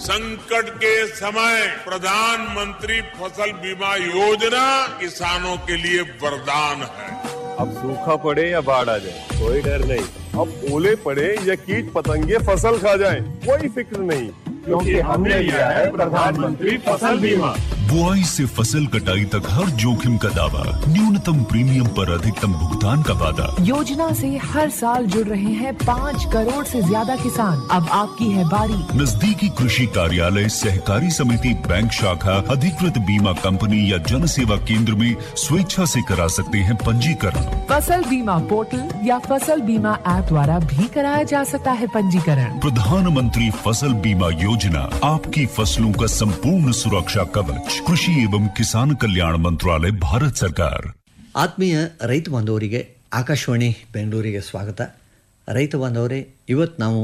संकट के समय प्रधानमंत्री फसल बीमा योजना किसानों के लिए वरदान है अब सूखा पड़े या बाढ़ आ जाए कोई डर नहीं अब ओले पड़े या कीट पतंगे फसल खा जाए कोई फिक्र नहीं क्योंकि हमने लिया है प्रधानमंत्री फसल बीमा बुआई से फसल कटाई तक हर जोखिम का दावा न्यूनतम प्रीमियम पर अधिकतम भुगतान का वादा योजना से हर साल जुड़ रहे हैं पाँच करोड़ से ज्यादा किसान अब आपकी है बारी नजदीकी कृषि कार्यालय सहकारी समिति बैंक शाखा अधिकृत बीमा कंपनी या जन सेवा केंद्र में स्वेच्छा से करा सकते हैं पंजीकरण फसल बीमा पोर्टल या फसल बीमा ऐप द्वारा भी कराया जा सकता है पंजीकरण प्रधानमंत्री फसल बीमा योजना आपकी फसलों का संपूर्ण सुरक्षा कवच कृषि एवं किसान कल्याण मंत्रालय भारत सरकार ಆತ್ಮೀಯ ರೈತ ಬಾಂಧವರಿಗೆ ಆಕಾಶವಾಣಿ ಬೆಂಗಳೂರಿಗೆ ಸ್ವಾಗತ ರೈತ ಬಾಂಧವರೇ ಇವತ್ತು ನಾವು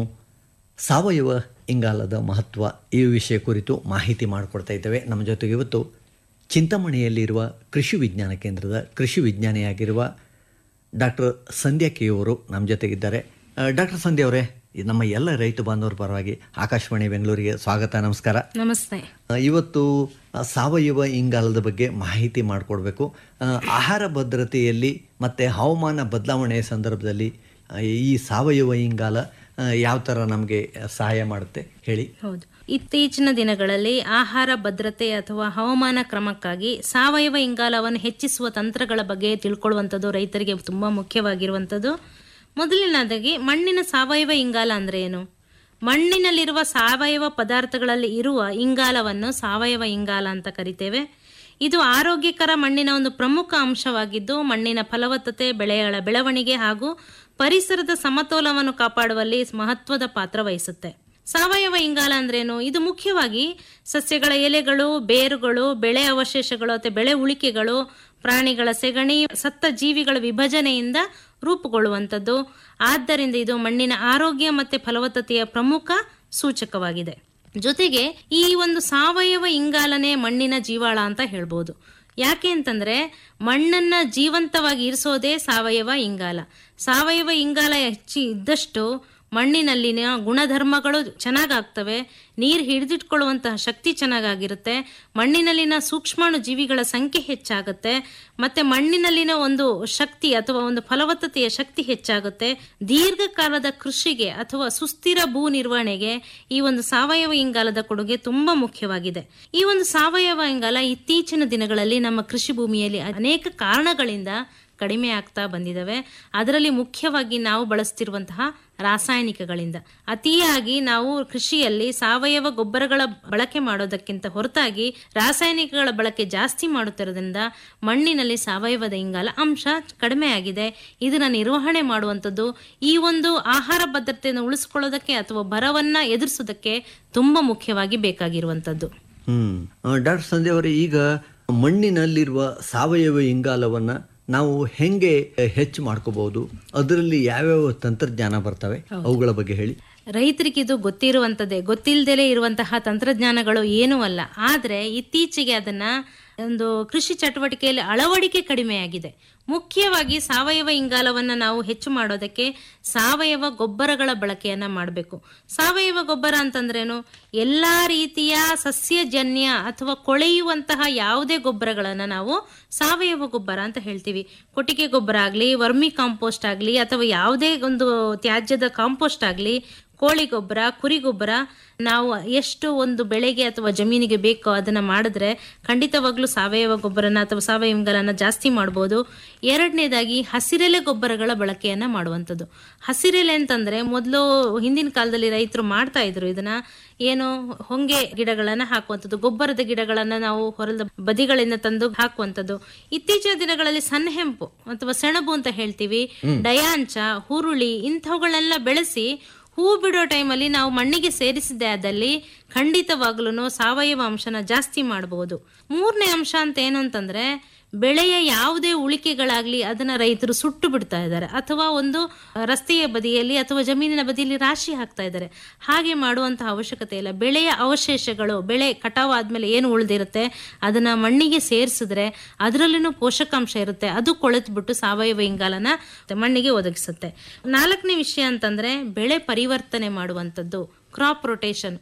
ಸಾವಯವ ಇಂಗಾಲದ ಮಹತ್ವ ಈ ವಿಷಯ ಕುರಿತು ಮಾಹಿತಿ ಮಾಡಿಕೊಡ್ತಾ ಇದ್ದೇವೆ ನಮ್ಮ ಜೊತೆಗೆ ಇವತ್ತು ಚಿಂತಾಮಣಿಯಲ್ಲಿರುವ ಕೃಷಿ ವಿಜ್ಞಾನ ಕೇಂದ್ರದ ಕೃಷಿ ವಿಜ್ಞಾನಿಯಾಗಿರುವ ಡಾಕ್ಟರ್ ಸಂಧ್ಯಾ ಕೆ ಅವರು ನಮ್ಮ ಜೊತೆಗಿದ್ದಾರೆ ಡಾಕ್ಟರ್ ಸಂಧ್ಯಾ ಅವರೇ ನಮ್ಮ ಎಲ್ಲ ರೈತ ಬಾಂಧವರ ಪರವಾಗಿ ಆಕಾಶವಾಣಿ ಬೆಂಗಳೂರಿಗೆ ಸ್ವಾಗತ ನಮಸ್ಕಾರ ನಮಸ್ತೆ ಆ, ಇವತ್ತು ಆ, ಸಾವಯವ ಇಂಗಾಲದ ಬಗ್ಗೆ ಮಾಹಿತಿ ಮಾಡಿಕೊಡ್ಬೇಕು ಆ, ಆಹಾರ ಭದ್ರತೆಯಲ್ಲಿ ಮತ್ತು ಹವಾಮಾನ ಬದಲಾವಣೆಯ ಸಂದರ್ಭದಲ್ಲಿ ಆ, ಈ ಸಾವಯವ ಇಂಗಾಲ ಯಾವ ಥರ ನಮಗೆ ಸಹಾಯ ಮಾಡುತ್ತೆ ಹೇಳಿ ಹೌದು ಇತ್ತೀಚಿನ ದಿನಗಳಲ್ಲಿ ಆಹಾರ ಭದ್ರತೆ ಅಥವಾ ಹವಾಮಾನ ಕ್ರಮಕ್ಕಾಗಿ ಸಾವಯವ ಇಂಗಾಲವನ್ನು ಹೆಚ್ಚಿಸುವ ತಂತ್ರಗಳ ಬಗ್ಗೆ ತಿಳ್ಕೊಳ್ಳುವಂಥದ್ದು ರೈತರಿಗೆ ತುಂಬ ಮುಖ್ಯವಾಗಿರುವಂಥದ್ದು ಮೊದಲನೇದಾಗಿ ಮಣ್ಣಿನ ಸಾವಯವ ಇಂಗಾಲ ಅಂದರೆ ಏನು ಮಣ್ಣಿನಲ್ಲಿರುವ ಸಾವಯವ ಪದಾರ್ಥಗಳಲ್ಲಿ ಇರುವ ಇಂಗಾಲವನ್ನು ಸಾವಯವ ಇಂಗಾಲ ಅಂತ ಕರಿತೇವೆ ಇದು ಆರೋಗ್ಯಕರ ಮಣ್ಣಿನ ಒಂದು ಪ್ರಮುಖ ಅಂಶವಾಗಿದ್ದು ಮಣ್ಣಿನ ಫಲವತ್ತತೆ ಬೆಳೆಗಳ ಬೆಳವಣಿಗೆ ಹಾಗೂ ಪರಿಸರದ ಸಮತೋಲನವನ್ನು ಕಾಪಾಡುವಲ್ಲಿ ಮಹತ್ವದ ಪಾತ್ರ ವಹಿಸುತ್ತೆ ಸಾವಯವ ಇಂಗಾಲ ಅಂದ್ರೇನು ಇದು ಮುಖ್ಯವಾಗಿ ಸಸ್ಯಗಳ ಎಲೆಗಳು ಬೇರುಗಳು ಬೆಳೆ ಅವಶೇಷಗಳು ಅಥವಾ ಬೆಳೆ ಉಳಿಕೆಗಳು ಪ್ರಾಣಿಗಳ ಸೆಗಣಿ ಸತ್ತ ಜೀವಿಗಳ ವಿಭಜನೆಯಿಂದ ರೂಪುಗೊಳ್ಳುವಂಥದ್ದು ಆದ್ದರಿಂದ ಇದು ಮಣ್ಣಿನ ಆರೋಗ್ಯ ಮತ್ತು ಫಲವತ್ತತೆಯ ಪ್ರಮುಖ ಸೂಚಕವಾಗಿದೆ ಜೊತೆಗೆ ಈ ಒಂದು ಸಾವಯವ ಇಂಗಾಲನೆ ಮಣ್ಣಿನ ಜೀವಾಳ ಅಂತ ಹೇಳ್ಬೋದು ಯಾಕೆ ಅಂತಂದ್ರೆ ಮಣ್ಣನ್ನ ಜೀವಂತವಾಗಿ ಇರಿಸೋದೇ ಸಾವಯವ ಇಂಗಾಲ ಸಾವಯವ ಇಂಗಾಲ ಹೆಚ್ಚಿ ಇದ್ದಷ್ಟು ಮಣ್ಣಿನಲ್ಲಿನ ಗುಣಧರ್ಮಗಳು ಚೆನ್ನಾಗಾಗ್ತವೆ ನೀರು ಹಿಡಿದಿಟ್ಕೊಳ್ಳುವಂತಹ ಶಕ್ತಿ ಚೆನ್ನಾಗಾಗಿರುತ್ತೆ ಮಣ್ಣಿನಲ್ಲಿನ ಸೂಕ್ಷ್ಮಾಣು ಜೀವಿಗಳ ಸಂಖ್ಯೆ ಹೆಚ್ಚಾಗುತ್ತೆ ಮತ್ತೆ ಮಣ್ಣಿನಲ್ಲಿನ ಒಂದು ಶಕ್ತಿ ಅಥವಾ ಒಂದು ಫಲವತ್ತತೆಯ ಶಕ್ತಿ ಹೆಚ್ಚಾಗುತ್ತೆ ದೀರ್ಘಕಾಲದ ಕೃಷಿಗೆ ಅಥವಾ ಸುಸ್ಥಿರ ಭೂ ನಿರ್ವಹಣೆಗೆ ಈ ಒಂದು ಸಾವಯವ ಇಂಗಾಲದ ಕೊಡುಗೆ ತುಂಬಾ ಮುಖ್ಯವಾಗಿದೆ ಈ ಒಂದು ಸಾವಯವ ಇಂಗಾಲ ಇತ್ತೀಚಿನ ದಿನಗಳಲ್ಲಿ ನಮ್ಮ ಕೃಷಿ ಭೂಮಿಯಲ್ಲಿ ಅನೇಕ ಕಾರಣಗಳಿಂದ ಕಡಿಮೆ ಆಗ್ತಾ ಬಂದಿದ್ದಾವೆ ಅದರಲ್ಲಿ ಮುಖ್ಯವಾಗಿ ನಾವು ಬಳಸ್ತಿರುವಂತಹ ರಾಸಾಯನಿಕಗಳಿಂದ ಅತಿಯಾಗಿ ನಾವು ಕೃಷಿಯಲ್ಲಿ ಸಾವಯವ ಗೊಬ್ಬರಗಳ ಬಳಕೆ ಮಾಡೋದಕ್ಕಿಂತ ಹೊರತಾಗಿ ರಾಸಾಯನಿಕಗಳ ಬಳಕೆ ಜಾಸ್ತಿ ಮಾಡುತ್ತಿರೋದ್ರಿಂದ ಮಣ್ಣಿನಲ್ಲಿ ಸಾವಯವದ ಇಂಗಾಲ ಅಂಶ ಕಡಿಮೆ ಆಗಿದೆ ಇದನ್ನ ನಿರ್ವಹಣೆ ಮಾಡುವಂಥದ್ದು ಈ ಒಂದು ಆಹಾರ ಭದ್ರತೆಯನ್ನು ಉಳಿಸ್ಕೊಳ್ಳೋದಕ್ಕೆ ಅಥವಾ ಬರವನ್ನ ಎದುರಿಸೋದಕ್ಕೆ ತುಂಬಾ ಮುಖ್ಯವಾಗಿ ಬೇಕಾಗಿರುವಂಥದ್ದು ಹ್ಮ್ ಡಾಕ್ಟರ್ ಸಂಧ್ಯಾ ಅವರೇ ಈಗ ಮಣ್ಣಿನಲ್ಲಿರುವ ಸಾವಯವ ಇಂಗಾಲವನ್ನ ನಾವು ಹೆಂಗೆ ಹೆಚ್ಚು ಮಾಡ್ಕೋಬಹುದು ಅದರಲ್ಲಿ ಯಾವ್ಯಾವ ತಂತ್ರಜ್ಞಾನ ಬರ್ತವೆ ಅವುಗಳ ಬಗ್ಗೆ ಹೇಳಿ ರೈತರಿಗೆ ಇದು ಗೊತ್ತಿರುವಂಥದ್ದೇ ಗೊತ್ತಿಲ್ಲದೆ ಇರುವಂತಹ ತಂತ್ರಜ್ಞಾನಗಳು ಏನೂ ಅಲ್ಲ ಆದರೆ ಇತ್ತೀಚೆಗೆ ಅದನ್ನ ಒಂದು ಕೃಷಿ ಚಟುವಟಿಕೆಯಲ್ಲಿ ಅಳವಡಿಕೆ ಕಡಿಮೆಯಾಗಿದೆ ಮುಖ್ಯವಾಗಿ ಸಾವಯವ ಇಂಗಾಲವನ್ನ ನಾವು ಹೆಚ್ಚು ಮಾಡೋದಕ್ಕೆ ಸಾವಯವ ಗೊಬ್ಬರಗಳ ಬಳಕೆಯನ್ನ ಮಾಡಬೇಕು ಸಾವಯವ ಗೊಬ್ಬರ ಅಂತಂದ್ರೇನು ಎಲ್ಲಾ ರೀತಿಯ ಸಸ್ಯಜನ್ಯ ಅಥವಾ ಕೊಳೆಯುವಂತಹ ಯಾವುದೇ ಗೊಬ್ಬರಗಳನ್ನ ನಾವು ಸಾವಯವ ಗೊಬ್ಬರ ಅಂತ ಹೇಳ್ತೀವಿ ಕೊಟ್ಟಿಗೆ ಗೊಬ್ಬರ ಆಗಲಿ ವರ್ಮಿ ಕಾಂಪೋಸ್ಟ್ ಆಗಲಿ ಅಥವಾ ಯಾವುದೇ ಒಂದು ತ್ಯಾಜ್ಯದ ಕಾಂಪೋಸ್ಟ್ ಆಗಲಿ ಕೋಳಿ ಗೊಬ್ಬರ ಕುರಿ ಗೊಬ್ಬರ ನಾವು ಎಷ್ಟು ಒಂದು ಬೆಳೆಗೆ ಅಥವಾ ಜಮೀನಿಗೆ ಬೇಕೋ ಅದನ್ನ ಮಾಡಿದ್ರೆ ಖಂಡಿತವಾಗ್ಲೂ ಸಾವಯವ ಗೊಬ್ಬರನ ಅಥವಾ ಸಾವಯವ ಇಂಗಾಲನ ಜಾಸ್ತಿ ಮಾಡ್ಬೋದು ಎರಡನೇದಾಗಿ ಹಸಿರೆಲೆ ಗೊಬ್ಬರಗಳ ಬಳಕೆಯನ್ನ ಮಾಡುವಂಥದ್ದು ಹಸಿರೆಲೆ ಅಂತಂದ್ರೆ ಮೊದಲು ಹಿಂದಿನ ಕಾಲದಲ್ಲಿ ರೈತರು ಮಾಡ್ತಾ ಇದ್ರು ಇದನ್ನ ಏನು ಹೊಂಗೆ ಗಿಡಗಳನ್ನ ಹಾಕುವಂಥದ್ದು ಗೊಬ್ಬರದ ಗಿಡಗಳನ್ನ ನಾವು ಹೊರದ ಬದಿಗಳಿಂದ ತಂದು ಹಾಕುವಂಥದ್ದು ಇತ್ತೀಚಿನ ದಿನಗಳಲ್ಲಿ ಸಣ್ಣಹೆಂಪು ಅಥವಾ ಸೆಣಬು ಅಂತ ಹೇಳ್ತೀವಿ ಡಯಾಂಚ ಹುರುಳಿ ಇಂಥವುಗಳನ್ನೆಲ್ಲ ಬೆಳೆಸಿ ಹೂ ಬಿಡೋ ಟೈಮಲ್ಲಿ ನಾವು ಮಣ್ಣಿಗೆ ಸೇರಿಸಿದ್ದೆ ಆದಲ್ಲಿ ಖಂಡಿತವಾಗ್ಲೂ ಸಾವಯವ ಅಂಶನ ಜಾಸ್ತಿ ಮಾಡಬಹುದು ಮೂರನೇ ಅಂಶ ಅಂತ ಏನು ಅಂತಂದ್ರೆ ಬೆಳೆಯ ಯಾವುದೇ ಉಳಿಕೆಗಳಾಗ್ಲಿ ಅದನ್ನ ರೈತರು ಸುಟ್ಟು ಬಿಡ್ತಾ ಇದ್ದಾರೆ ಅಥವಾ ಒಂದು ರಸ್ತೆಯ ಬದಿಯಲ್ಲಿ ಅಥವಾ ಜಮೀನಿನ ಬದಿಯಲ್ಲಿ ರಾಶಿ ಹಾಕ್ತಾ ಇದ್ದಾರೆ ಹಾಗೆ ಮಾಡುವಂತಹ ಅವಶ್ಯಕತೆ ಇಲ್ಲ ಬೆಳೆಯ ಅವಶೇಷಗಳು ಬೆಳೆ ಕಟಾವು ಆದ್ಮೇಲೆ ಏನು ಉಳಿದಿರುತ್ತೆ ಅದನ್ನ ಮಣ್ಣಿಗೆ ಸೇರಿಸಿದ್ರೆ ಅದರಲ್ಲಿನೂ ಪೋಷಕಾಂಶ ಇರುತ್ತೆ ಅದು ಕೊಳೆತ್ಬಿಟ್ಟು ಸಾವಯವ ಇಂಗಾಲನ ಮಣ್ಣಿಗೆ ಒದಗಿಸುತ್ತೆ ನಾಲ್ಕನೇ ವಿಷಯ ಅಂತಂದ್ರೆ ಬೆಳೆ ಪರಿವರ್ತನೆ ಮಾಡುವಂಥದ್ದು ಕ್ರಾಪ್ ರೊಟೇಷನ್